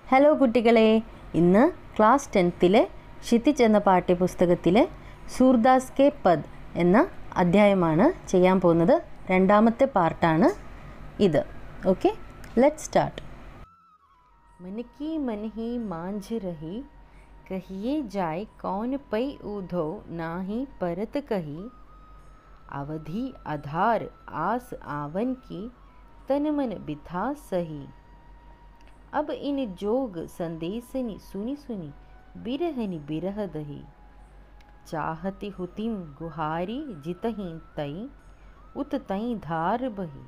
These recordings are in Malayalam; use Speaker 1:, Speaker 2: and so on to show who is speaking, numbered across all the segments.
Speaker 1: ഹലോ കുട്ടികളെ ഇന്ന് ക്ലാസ് ടെൻത്തിലെ ക്ഷിതിജ് എന്ന പാഠ്യപുസ്തകത്തിലെ സൂർദാസ് കെ പദ് എന്ന അധ്യായമാണ് ചെയ്യാൻ പോകുന്നത് രണ്ടാമത്തെ പാർട്ടാണ് ഇത് ഓക്കെ ലെറ്റ് സ്റ്റാർട്ട് मन की मन ही मांझ रही कहिए जाय कौन पै ऊधो नाही परत कही अवधि आधार आस आवन की तन मन बिथा सही अब इन जोग संदेशनि सुनी सुनी बिरहनि बिरह दही चाहति हुतिम गुहारी जितही तई उत तई धार बही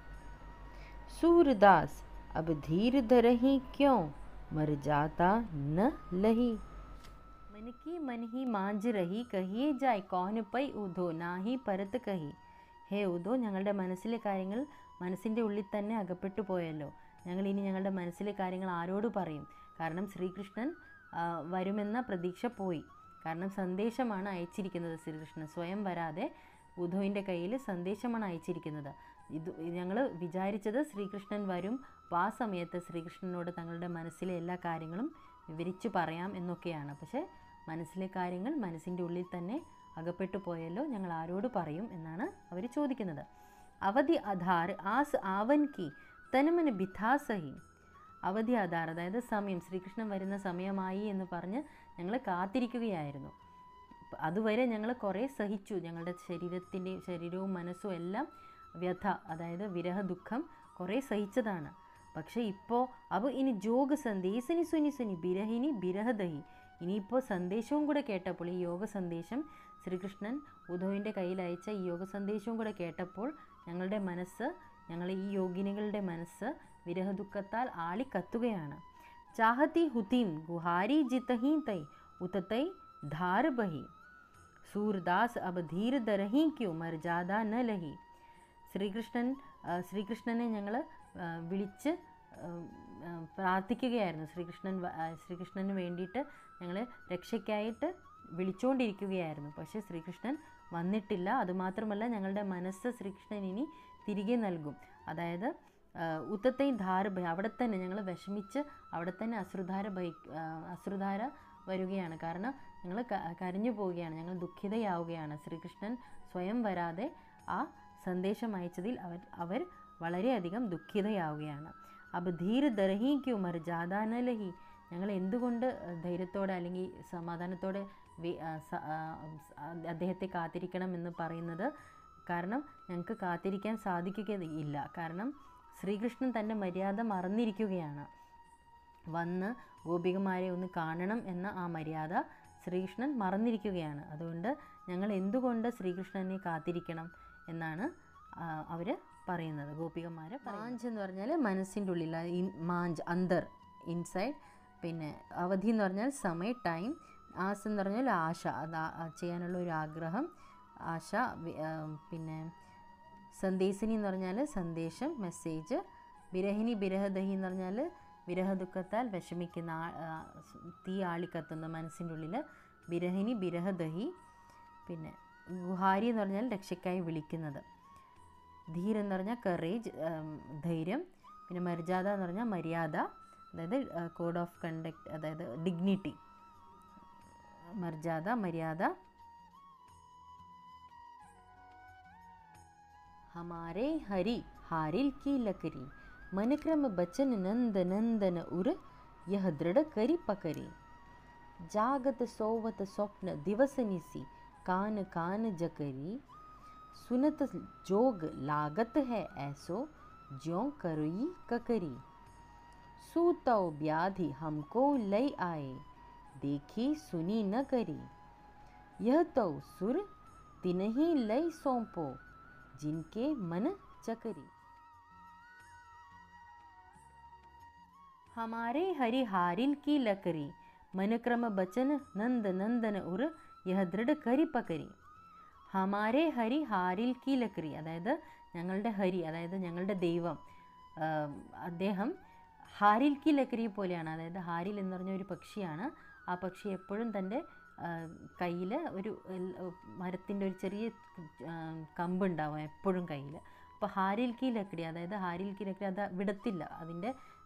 Speaker 1: सूरदास अब धीर धरही क्यों मर जाता न लही मन की मन ही മാഞ്ച് रही कहिए जाय कौन പൈ ഉദോ നാഹി പരത്ത് കഹി ഹേ ഉദോ ഞങ്ങളുടെ മനസ്സിലെ കാര്യങ്ങൾ മനസ്സിൻ്റെ ഉള്ളിൽ തന്നെ അകപ്പെട്ടു പോയല്ലോ ഞങ്ങൾ ഇനി ഞങ്ങളുടെ മനസ്സിലെ കാര്യങ്ങൾ ആരോട് പറയും കാരണം ശ്രീകൃഷ്ണൻ ആ, വരുമെന്ന പ്രതീക്ഷ പോയി കാരണം സന്ദേശമാണ് അയച്ചിരിക്കുന്നത് ശ്രീകൃഷ്ണൻ സ്വയം വരാതെ ഉദ്ധവിൻ്റെ കയ്യിൽ സന്ദേശമാണ് അയച്ചിരിക്കുന്നത് ഇത് ഞങ്ങൾ വിചാരിച്ചത് ശ്രീകൃഷ്ണൻ വരും അപ്പോൾ ആ സമയത്ത് ശ്രീകൃഷ്ണനോട് തങ്ങളുടെ മനസ്സിലെ എല്ലാ കാര്യങ്ങളും വിവരിച്ചു പറയാം എന്നൊക്കെയാണ് പക്ഷേ മനസ്സിലെ കാര്യങ്ങൾ മനസ്സിൻ്റെ ഉള്ളിൽ തന്നെ അകപ്പെട്ടു പോയല്ലോ ഞങ്ങൾ ആരോട് പറയും എന്നാണ് അവർ ചോദിക്കുന്നത് അവധി ആധാർ ആസ് ആവൻ കി തനുമന് ബിഥാസഹി അവധി ആധാർ അതായത് സമയം ശ്രീകൃഷ്ണൻ വരുന്ന സമയമായി എന്ന് പറഞ്ഞ് ഞങ്ങൾ കാത്തിരിക്കുകയായിരുന്നു പ- അതുവരെ ഞങ്ങൾ കുറേ സഹിച്ചു ഞങ്ങളുടെ ശരീരത്തിൻ്റെ ശരീരവും മനസ്സും എല്ലാം വ്യഥ അതായത് വിരഹ ദുഃഖം കുറേ സഹിച്ചതാണ് പക്ഷേ ഇപ്പോൾ അവ ഇനി ജോഗ് സന്ദേശിനി സുനി സുനി ബിരഹിനി ബിരഹദഹി ഇനിയിപ്പോൾ സന്ദേശവും കൂടെ കേട്ടപ്പോൾ ഈ യോഗ സന്ദേശം ശ്രീകൃഷ്ണൻ ഉദ്ധവിൻ്റെ കയ്യിൽ അയച്ച ഈ യോഗ സന്ദേശവും കൂടെ കേട്ടപ്പോൾ ഞങ്ങളുടെ മനസ്സ് ഞങ്ങൾ ഈ യോഗിനികളുടെ മനസ്സ് വിരഹദുഃഖത്താൽ ആളിക്കത്തുകയാണ് ചാഹത്തി ഹുതീം ഗുഹാരി ജിതഹീ തൈ ഉതത്തൈ ധാർ ബഹി സൂർദാസ് അബ് ധീർ ദരഹി ക്യു മർജാദ ന ലഹി ശ്രീകൃഷ്ണൻ ആ, ശ്രീകൃഷ്ണനെ ഞങ്ങൾ വിളിച്ച് ആ, ആ, പ്രാർത്ഥിക്കുകയായിരുന്നു ശ്രീകൃഷ്ണൻ വ- ആ, ശ്രീകൃഷ്ണന് വേണ്ടിയിട്ട് ഞങ്ങൾ രക്ഷയ്ക്കായിട്ട് വിളിച്ചുകൊണ്ടിരിക്കുകയായിരുന്നു പക്ഷേ ശ്രീകൃഷ്ണൻ വന്നിട്ടില്ല അതുമാത്രമല്ല ഞങ്ങളുടെ മനസ്സ് ശ്രീകൃഷ്ണൻ ഇനി തിരികെ നൽകും അതായത് ആ, ഉത്തത്തെയും ധാര ഭയ അവിടെ തന്നെ ഞങ്ങൾ വിഷമിച്ച് അവിടെ തന്നെ അശ്രുധാര ഭയ ആ, അശ്രുധാര വരികയാണ് കാരണം ഞങ്ങൾ കരഞ്ഞു പോവുകയാണ് ഞങ്ങൾ ദുഃഖിതയാവുകയാണ് ശ്രീകൃഷ്ണൻ സ്വയം വരാതെ ആ സന്ദേശം അയച്ചതിൽ അവർ അവർ വളരെയധികം ദുഃഖിതയാവുകയാണ് അബ് ധീർ ദർഹി ക്യു മർ ജാദാന ലഹി ഞങ്ങൾ എന്തുകൊണ്ട് ധൈര്യത്തോടെ അല്ലെങ്കിൽ സമാധാനത്തോടെ വി- ആ, സ- ആ, അദ്ദേഹത്തെ കാത്തിരിക്കണം എന്ന് പറയുന്നത് കാരണം ഞങ്ങൾക്ക് കാത്തിരിക്കാൻ സാധിക്കുകയില്ല കാരണം ശ്രീകൃഷ്ണൻ തൻ്റെ മര്യാദ മറന്നിരിക്കുകയാണ് വന്ന് ഗോപികമാരെ ഒന്ന് കാണണം എന്ന ആ മര്യാദ ശ്രീകൃഷ്ണൻ മറന്നിരിക്കുകയാണ് അതുകൊണ്ട് ഞങ്ങൾ എന്തുകൊണ്ട് ശ്രീകൃഷ്ണനെ കാത്തിരിക്കണം എന്നാണ് അവർ പറയുന്നത് ഗോപികമാരെ മാഞ്ച് എന്ന് പറഞ്ഞാൽ മനസ്സിൻ്റെ ഉള്ളിൽ ആ ഇൻ മാഞ്ച് അന്തർ ഇൻസൈഡ് പിന്നെ അവധി എന്ന് പറഞ്ഞാൽ സമയ ടൈം ആസ് എന്ന് പറഞ്ഞാൽ ആശ അത് ആ- ആ ചെയ്യാനുള്ള ഒരു ആഗ്രഹം ആശ വി- ആ, പിന്നെ സന്ദേശിനി എന്ന് പറഞ്ഞാൽ സന്ദേശം മെസ്സേജ് ബിരഹിനി ബിരഹദഹി എന്ന് പറഞ്ഞാൽ വിരഹദുഃഖത്താൽ വിഷമിക്കുന്ന ആ- ആ, സ് തീ ആളിക്കത്തുന്ന മനസ്സിൻ്റെ ഉള്ളിൽ ബിരഹിനി ബിരഹദഹി പിന്നെ ഗുഹാരി എന്ന് പറഞ്ഞാൽ രക്ഷയ്ക്കായി വിളിക്കുന്നത് ധീർ എന്ന് പറഞ്ഞാൽ കറേജ് ധൈര്യം പിന്നെ മര്യാദ എന്ന് പറഞ്ഞാൽ മര്യാദ അതായത് കോഡ് ഓഫ് കണ്ടക്ട് അതായത് ഡിഗ്നിറ്റി മര്യാദ മര്യാദ हमारे हरि हारिल की लकरी मन क्रम बचन नंद नंदन उर यह दृढ़ करी पकरी जागत सोवत स्वप्न दिवस निसी कान कान जकरी सुनत जोग लागत है ऐसो ज्यों करुई ककरी सूतौ व्याधि हमको लई आए देखी सुनी न करी यह तो सुर तिनही लई सौंपो जिनके मन चकरी हमारे हरि हारिल की लकरी मन क्रम बचन नंद नंदन उर यह ദൃഢ കരി പകരി ഹമാരെ ഹരി ഹാരിൽ കി ലക്കരി അതായത് ഞങ്ങളുടെ ഹരി അതായത് ഞങ്ങളുടെ ദൈവം ആം, അദ്ദേഹം ഹാരിൽ കി ലക്കരി പോലെയാണ് അതായത് ഹാരിൽ എന്ന് പറഞ്ഞ ഒരു പക്ഷിയാണ് ആ പക്ഷി എപ്പോഴും തൻ്റെ കയ്യിൽ ഒരു മരത്തിൻ്റെ ഒരു ചെറിയ ആ, കമ്പുണ്ടാവും എപ്പോഴും കയ്യിൽ അപ്പോൾ ഹാരിൽ കി ലക്കടി അതായത് ഹാരിൽ കി ലക്കടി അത് വിടത്തില്ല അതിൻ്റെ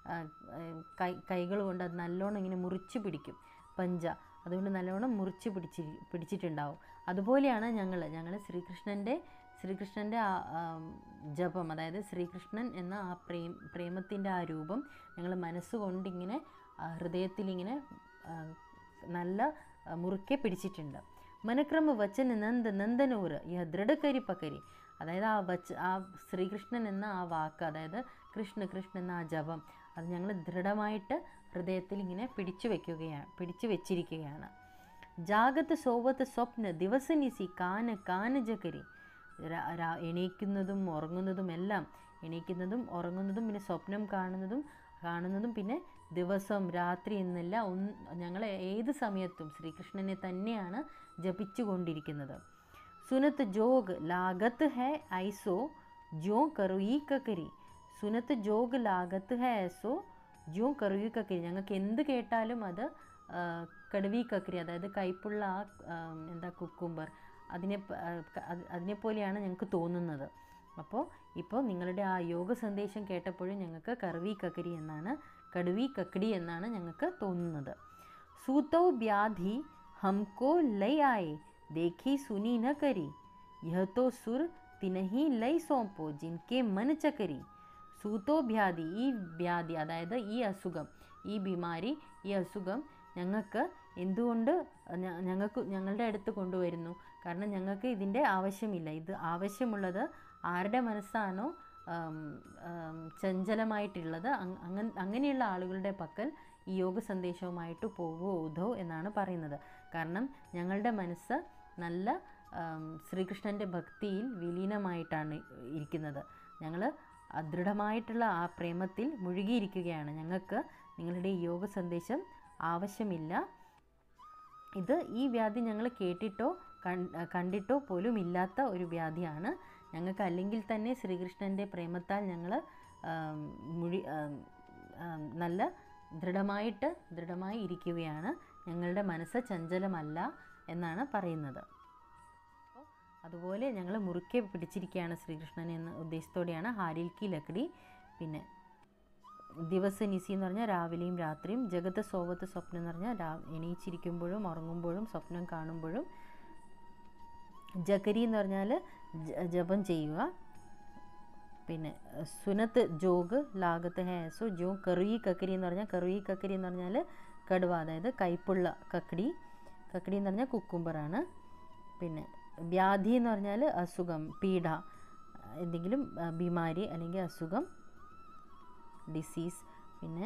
Speaker 1: ആ, ആ, കൈ കൈകൾ കൊണ്ട് അത് നല്ലോണം ഇങ്ങനെ മുറിച്ച് പിടിക്കും പഞ്ച അതുകൊണ്ട് നല്ലോണം മുറിച്ച് പിടിച്ചി പിടിച്ചിട്ടുണ്ടാവും അതുപോലെയാണ് ഞങ്ങൾ ഞങ്ങൾ ശ്രീകൃഷ്ണൻ്റെ ശ്രീകൃഷ്ണൻ്റെ ആ ആ, ജപം അതായത് ശ്രീകൃഷ്ണൻ എന്ന ആ പ്രേം പ്രേമത്തിൻ്റെ ആ രൂപം ഞങ്ങൾ മനസ്സുകൊണ്ടിങ്ങനെ ആ, ഹൃദയത്തിലിങ്ങനെ ആ, നല്ല ആ, മുറുക്കെ പിടിച്ചിട്ടുണ്ട് മനക്രമ വച്ചന നന്ദ നന്ദനൂർ യഹ ദൃഢകരി പക്കരി അതായത് ആ വച്ച് ആ ശ്രീകൃഷ്ണൻ എന്ന ആ വാക്ക് അതായത് കൃഷ്ണ കൃഷ്ണൻ എന്ന ആ ജപം അത് ഞങ്ങൾ ദൃഢമായിട്ട് ഹൃദയത്തിൽ ഇങ്ങനെ പിടിച്ചു വെക്കുകയാണ് പിടിച്ചു വെച്ചിരിക്കുകയാണ് ജാഗത്ത് സോവത്ത് സ്വപ്ന ദിവസനിസി കാന കാന ജകരി രാ- രാ- എണീക്കുന്നതും ഉറങ്ങുന്നതും എല്ലാം എണീക്കുന്നതും ഉറങ്ങുന്നതും പിന്നെ സ്വപ്നം കാണുന്നതും കാണുന്നതും പിന്നെ ദിവസം രാത്രി എന്നല്ല ഒന്ന് ഞങ്ങൾ ഏത് സമയത്തും ശ്രീകൃഷ്ണനെ തന്നെയാണ് ജപിച്ചു കൊണ്ടിരിക്കുന്നത് സുനത്ത് ജോഗ് ലാഗത്ത് ഹേ ഐസോ ജോ കറുയി കക്കരി സുനത്ത് ജോഗ് ലാഗത്ത് ഹേ ഐസോ ജോ കറുയി കക്കരി ഞങ്ങൾക്ക് എന്ത് കേട്ടാലും അത് ആ, കടുവി കക്കരി അതായത് കൈപ്പുള്ള ആ ആ, എന്താ കുക്കുംബർ അതിനെ പ- ആ, ക- അത് അതിനെപ്പോലെയാണ് ഞങ്ങൾക്ക് തോന്നുന്നത് അപ്പോൾ ഇപ്പോൾ നിങ്ങളുടെ ആ യോഗ സന്ദേശം കേട്ടപ്പോഴും ഞങ്ങൾക്ക് കർവി കക്കരി എന്നാണ് കടുവി കക്കടി എന്നാണ് ഞങ്ങൾക്ക് തോന്നുന്നത് സൂതോ വ്യാധി ഹംകോ ലൈ ആയെ ദേഖി സുനി ന കരി യഹ तो सुर तिनही ലൈ സോംപോ ജിൻകെ മൻ ചക്കരി സൂതോ വ്യാധി ഈ വ്യാധി അതായത് ഈ അസുഖം ഈ ബിമാരി ഈ അസുഖം ഞങ്ങൾക്ക് എന്തുകൊണ്ട് ഞ- ഞങ്ങൾക്ക് ഞങ്ങളുടെ അടുത്ത് കൊണ്ടുവരുന്നു കാരണം ഞങ്ങൾക്ക് ഇതിൻ്റെ ആവശ്യമില്ല ഇത് ആവശ്യമുള്ളത് ആരുടെ മനസ്സാണോ ആം, ആം, ചഞ്ചലമായിട്ടുള്ളത് അങ്- അങ്ങ അങ്ങനെയുള്ള ആളുകളുടെ പക്കൽ ഈ യോഗ സന്ദേശവുമായിട്ട് പോകൂ ഉധോ എന്നാണ് പറയുന്നത് കാരണം ഞങ്ങളുടെ മനസ്സ് നല്ല ആം, ശ്രീകൃഷ്ണൻ്റെ ഭക്തിയിൽ വിലീനമായിട്ടാണ് ഇരിക്കുന്നത് ഞങ്ങൾ ദൃഢമായിട്ടുള്ള ആ പ്രേമത്തിൽ മുഴുകിയിരിക്കുകയാണ് ഞങ്ങൾക്ക് നിങ്ങളുടെ ഈ യോഗ സന്ദേശം ആവശ്യമില്ല ഇത് ഈ വ്യാധി ഞങ്ങൾ കേട്ടിട്ടോ കൺ- കണ്ടിട്ടോ പോലും ഇല്ലാത്ത ഒരു വ്യാധിയാണ് ഞങ്ങൾക്ക് അല്ലെങ്കിൽ തന്നെ ശ്രീകൃഷ്ണൻ്റെ പ്രേമത്താൽ ഞങ്ങൾ മുഴി ആം, ആം, നല്ല ദൃഢമായിട്ട് ദൃഢമായി ഇരിക്കുകയാണ് ഞങ്ങളുടെ മനസ്സ് ചഞ്ചലമല്ല എന്നാണ് പറയുന്നത് അപ്പോൾ അതുപോലെ ഞങ്ങൾ മുറുക്കെ പിടിച്ചിരിക്കുകയാണ് ശ്രീകൃഷ്ണൻ എന്ന ഉദ്ദേശത്തോടെയാണ് ഹാരിൽ കി ലക്കടി പിന്നെ ദിവസ നിസി എന്ന് പറഞ്ഞാൽ രാവിലെയും രാത്രിയും ജഗത്ത് സോവത്ത് സ്വപ്നം എന്ന് പറഞ്ഞാൽ രാ എണീച്ചിരിക്കുമ്പോഴും ഉറങ്ങുമ്പോഴും സ്വപ്നം കാണുമ്പോഴും ജകരി എന്ന് പറഞ്ഞാൽ ജ- ജപം ചെയ്യുക പിന്നെ അഹ്, സുനത്ത് ജോഗ് ലാഗത്ത് ഹേസോ ജോ കറുയി കക്കരി എന്ന് പറഞ്ഞാൽ കറുയി കക്കരി എന്ന് പറഞ്ഞാൽ കടുവ അതായത് കൈപ്പുള്ള കക്കടി കക്കടി എന്ന് പറഞ്ഞാൽ കുക്കുംബറാണ് പിന്നെ വ്യാധി എന്ന് പറഞ്ഞാൽ അസുഖം പീഡ എന്തെങ്കിലും ആ, ബിമാരി അല്ലെങ്കിൽ അസുഖം ഡിസീസ് പിന്നെ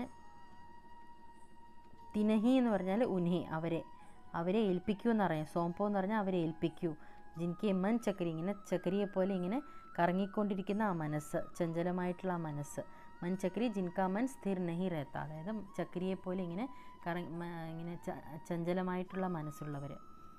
Speaker 1: തിനഹി എന്ന് പറഞ്ഞാൽ ഉൻഹി അവരെ അവരെ ഏൽപ്പിക്കൂ എന്ന് പറയാം സോംപോ എന്ന് പറഞ്ഞാൽ അവരെ ഏൽപ്പിക്കൂ ജിൻകി മൻ ചക്കരി ഇങ്ങനെ ചക്കരിയെ പോലെ ഇങ്ങനെ കറങ്ങിക്കൊണ്ടിരിക്കുന്ന ആ മനസ്സ് ചഞ്ചലമായിട്ടുള്ള ആ മനസ്സ് മൻ ചക്രി ജിൻകാ മൻ സ്ഥിർ നഹി റേത്ത അതായത് ചക്രിയെ പോലെ ഇങ്ങനെ കറ മ- ഇങ്ങനെ ച- ചഞ്ചലമായിട്ടുള്ള മനസ്സുള്ളവർ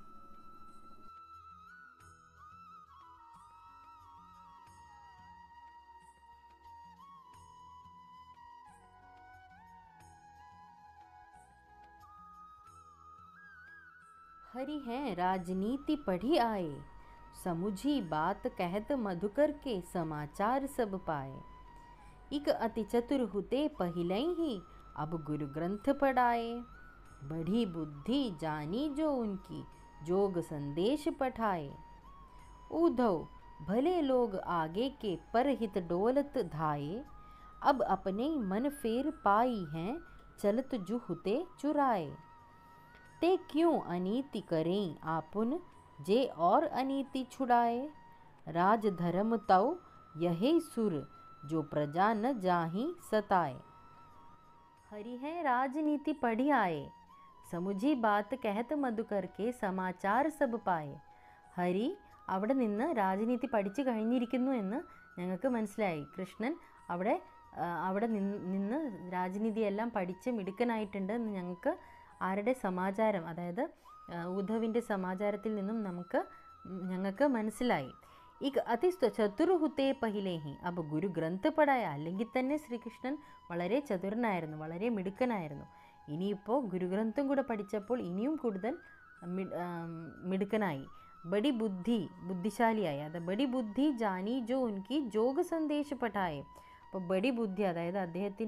Speaker 1: हरि हैं राजनीति पढ़ी आए समुझी बात कहत मधुकर के समाचार सब पाए इक अति चतुर हुते पहले ही अब गुरु ग्रंथ पढ़ाए बड़ी बुद्धि जानी जो उनकी जोग संदेश पठाए उधव भले लोग आगे के परहित डोलत धाये अब अपने मन फेर पाई हैं चलत जुहुते चुराए ते क्यों अनीति करें आपुन जे और अनीति छुड़ाए राज धर्म तव यही सुर जो प्रजा न जाही सताए हरि है राजनीति पढ़ी आए സമുജി ബാത്ത് കഹത്ത് മധുക്കർക്ക് സമാചാർ സബ് പായെ ഹരി അവിടെ നിന്ന് രാജനീതി പഠിച്ചു കഴിഞ്ഞിരിക്കുന്നു എന്ന് ഞങ്ങൾക്ക് മനസ്സിലായി കൃഷ്ണൻ അവിടെ ആ, അവിടെ നിന്ന് നിന്ന് രാജനീതിയെല്ലാം പഠിച്ച് മിടുക്കനായിട്ടുണ്ട് എന്ന് ഞങ്ങൾക്ക് ആരുടെ സമാചാരം അതായത് ആ, ഉദ്ധവിൻ്റെ സമാചാരത്തിൽ നിന്നും നമുക്ക് ഉം, ഞങ്ങൾക്ക് മനസ്സിലായി ഈ അതി ചതുർഹുത്തെ പഹിലേഹി അപ്പോൾ ഗുരു ഗ്രന്ഥ പടായ അല്ലെങ്കിൽ തന്നെ ശ്രീകൃഷ്ണൻ വളരെ ചതുരനായിരുന്നു വളരെ മിടുക്കനായിരുന്നു ഇനിയിപ്പോൾ ഗുരുഗ്രന്ഥം കൂടെ പഠിച്ചപ്പോൾ ഇനിയും കൂടുതൽ മി- ആം, മിടുക്കനായി ബഡി ബുദ്ധി ബുദ്ധിശാലിയായി അത് ബഡി ബുദ്ധി ജാനി ജോ ഉൻകി ജോഗ് സന്ദേശ പഠായെ അപ്പോൾ ബഡി ബുദ്ധി അതായത് അദ്ദേഹത്തിൻ്റെ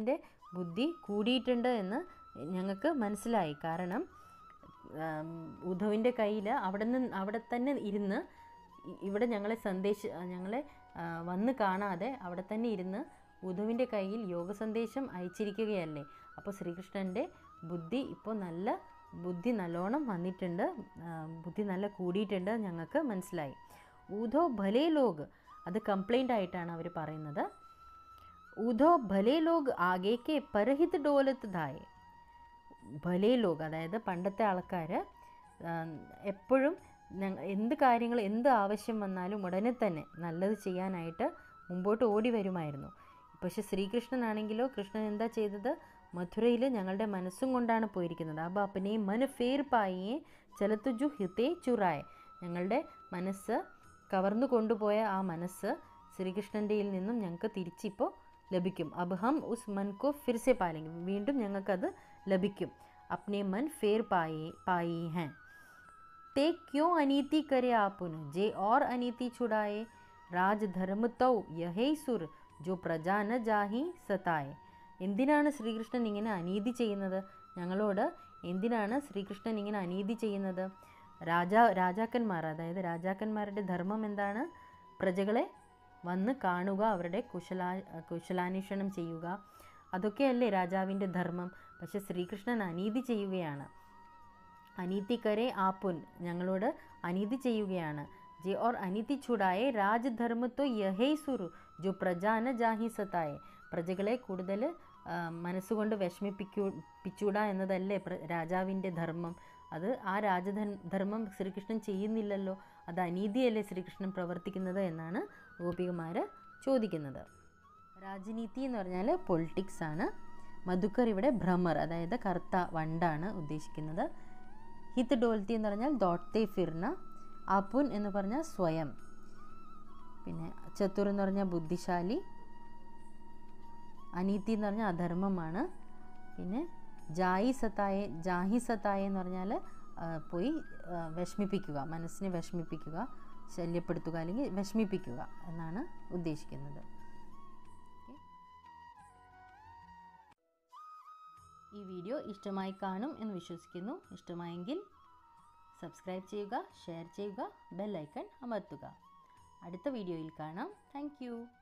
Speaker 1: ബുദ്ധി കൂടിയിട്ടുണ്ട് എന്ന് ഞങ്ങൾക്ക് മനസ്സിലായി കാരണം ആം, ഉദ്ധവിൻ്റെ കയ്യിൽ അവിടെ നിന്ന് അവിടെ തന്നെ ഇരുന്ന് ഇ- ഇവിടെ ഞങ്ങളെ സന്ദേശ ഞങ്ങളെ ആ, വന്ന് കാണാതെ അവിടെ തന്നെ ഇരുന്ന് ഉദ്ധവിൻ്റെ കയ്യിൽ യോഗ സന്ദേശം അയച്ചിരിക്കുകയല്ലേ അപ്പോൾ ശ്രീകൃഷ്ണൻ്റെ ബുദ്ധി ഇപ്പോൾ നല്ല ബുദ്ധി നല്ലോണം വന്നിട്ടുണ്ട് ആ, ബുദ്ധി നല്ല കൂടിയിട്ടുണ്ട് ഞങ്ങൾക്ക് മനസ്സിലായി ഊധോ ഭലേ ലോഗ് അത് കംപ്ലൈൻ്റ് ആയിട്ടാണ് അവർ പറയുന്നത് ഊധോ ഭലേ ലോഗ് ആകേക്ക് പരഹിത് ഡോലത്ത് ധായേ ഭലേ ലോഗ് അതായത് പണ്ടത്തെ ആൾക്കാർ എപ്പോഴും ഞങ്ങ എന്ത് കാര്യങ്ങൾ എന്ത് ആവശ്യം വന്നാലും ഉടനെ തന്നെ നല്ലത് ചെയ്യാനായിട്ട് മുമ്പോട്ട് ഓടി വരുമായിരുന്നു പക്ഷെ ശ്രീകൃഷ്ണനാണെങ്കിലോ കൃഷ്ണൻ എന്താ ചെയ്തത് മഥുരയിൽ ഞങ്ങളുടെ മനസ്സും കൊണ്ടാണ് പോയിരിക്കുന്നത് അപ്പോൾ അപ്പനെ മന ഫേർ പായിയെ ചലത്തുജു ഹിതേ ചുറായെ ഞങ്ങളുടെ മനസ്സ് കവർന്നു കൊണ്ടുപോയ ആ മനസ്സ് ശ്രീകൃഷ്ണൻ്റെയിൽ നിന്നും ഞങ്ങൾക്ക് തിരിച്ചിപ്പോൾ ലഭിക്കും അബ് ഹം ഉസ് മൻ കോ ഫിർസെ പാലെങ്കിൽ വീണ്ടും ഞങ്ങൾക്കത് ലഭിക്കും അപ്നെ മൻ ഫേർ പായി പായി ഹേ ते क्यों अनीति करे आपुन जे और अनीति छुड़ाए राज धर्म तौ यही सुर जो പ്രജാ ന ജാഹി സതായെ എന്തിനാണ് ശ്രീകൃഷ്ണൻ ഇങ്ങനെ അനീതി ചെയ്യുന്നത് ഞങ്ങളോട് എന്തിനാണ് ശ്രീകൃഷ്ണൻ ഇങ്ങനെ അനീതി ചെയ്യുന്നത് രാജാ രാജാക്കന്മാർ അതായത് രാജാക്കന്മാരുടെ ധർമ്മം എന്താണ് പ്രജകളെ വന്ന് കാണുക അവരുടെ കുശലാ കുശലാന്വേഷണം ചെയ്യുക അതൊക്കെയല്ലേ രാജാവിൻ്റെ ധർമ്മം പക്ഷെ ശ്രീകൃഷ്ണൻ അനീതി ചെയ്യുകയാണ് അനീതി കരെ ആപ്പുൻ ഞങ്ങളോട് അനീതി ചെയ്യുകയാണ് ജെ ഓർ അനീതി ചുടായെ രാജധർമ്മത്തോ യഹേ സുരു ജോ പ്രജാന ജാഹി സത്തായെ പ്രജകളെ കൂടുതൽ ആ, മനസ്സുകൊണ്ട് വിഷമിപ്പിക്കൂ പിച്ചൂടാ എന്നതല്ലേ പ്ര- രാജാവിൻ്റെ ധർമ്മം അത് ആ രാജധർ ധർമ്മം ശ്രീകൃഷ്ണൻ ചെയ്യുന്നില്ലല്ലോ അത് അനീതിയല്ലേ ശ്രീകൃഷ്ണൻ പ്രവർത്തിക്കുന്നത് എന്നാണ് ഗോപികമാർ ചോദിക്കുന്നത് രാജനീതി എന്ന് പറഞ്ഞാൽ പൊളിറ്റിക്സ് ആണ് മധുക്കർ ഇവിടെ ഭ്രമർ അതായത് കറുത്ത വണ്ടാണ് ഉദ്ദേശിക്കുന്നത് ഹിത് ഡോൽത്തി എന്ന് പറഞ്ഞാൽ ദോട്ടെ ഫിർന ആപ്പുൻ എന്ന് പറഞ്ഞാൽ സ്വയം പിന്നെ ചത്തുർ എന്ന് പറഞ്ഞാൽ ബുദ്ധിശാലി അനീതി എന്ന് പറഞ്ഞാൽ അധർമ്മമാണ് പിന്നെ ജായി സത്തായെ ജാഹി സത്തായെ എന്ന് പറഞ്ഞാൽ ആ, പോയി ആ, വിഷമിപ്പിക്കുക മനസ്സിനെ വിഷമിപ്പിക്കുക ശല്യപ്പെടുത്തുക അല്ലെങ്കിൽ വിഷമിപ്പിക്കുക എന്നാണ് ഉദ്ദേശിക്കുന്നത് ഈ വീഡിയോ ഇഷ്ടമായി കാണും എന്ന് വിശ്വസിക്കുന്നു ഇഷ്ടമായെങ്കിൽ സബ്സ്ക്രൈബ് ചെയ്യുക ഷെയർ ചെയ്യുക ബെൽ ഐക്കൺ അമർത്തുക അടുത്ത വീഡിയോയിൽ കാണാം താങ്ക്